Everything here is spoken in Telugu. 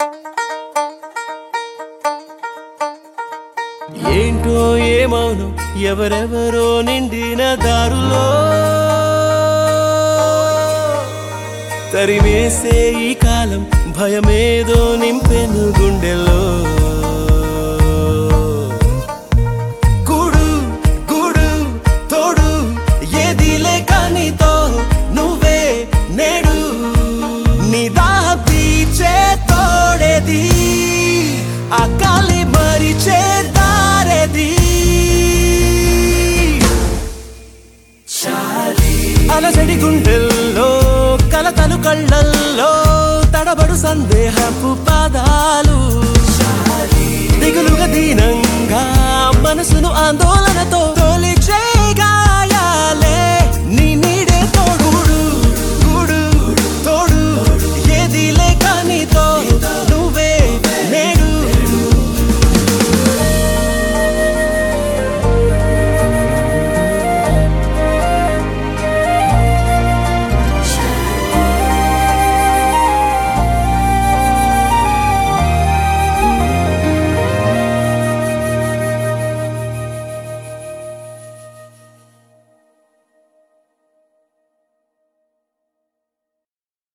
ఏంటో ఏమౌనో ఎవరెవరో నిండిన దారులో తరిమేసే ఈ కాలం భయమేదో నింపెను గుండెలో గూడు గూడు తోడు ఏది లేక నీతో నువ్వే నేడు నీ దాహం తీర్చే తోడేది ఆ కాలి మరిచే దారేది అలసడి గుండెల్లో కలతలు కళ్ళల్లో తడబడు సందేహపు పాదాలు దిగులుగా దీనంగా మనసును ఆందోళనతో తొలి గాయాలే